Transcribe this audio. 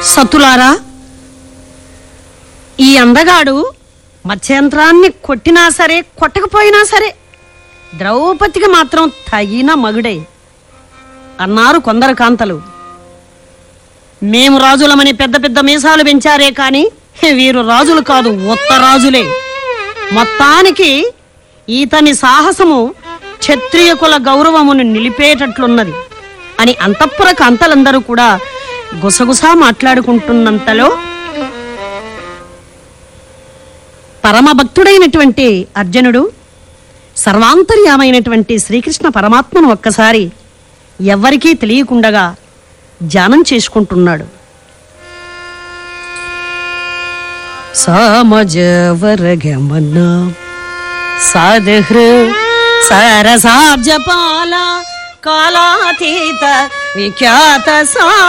సతులారా ఈ అందగాడు మత్స్యంత్రాన్ని కొట్టినా సరే కొట్టకపోయినా సరే ద్రౌపదికి మాత్రం తగిన మగుడే అన్నారు కొందరు కాంతలు మేము రాజులమని పెద్ద పెద్ద మీసాలు పెంచారే కాని వీరు రాజులు కాదు ఉత్త రాజులే మొత్తానికి ఈతని సాహసము క్షత్రియ కుల గౌరవమును నిలిపేటట్లున్నది అని అంతఃపుర కాంతలందరూ కూడా గుసగుసా మాట్లాడుకుంటున్నంతలో పరమ భక్తుడైనటువంటి అర్జునుడు సర్వాంతర్యామైనటువంటి శ్రీకృష్ణ పరమాత్మను ఒక్కసారి ఎవ్వరికీ తెలియకుండగా ధ్యానం చేసుకుంటున్నాడు సామజవరగమన సాధహృ సరసాబ్జపాల కాలాతీత విఖ్యాత సా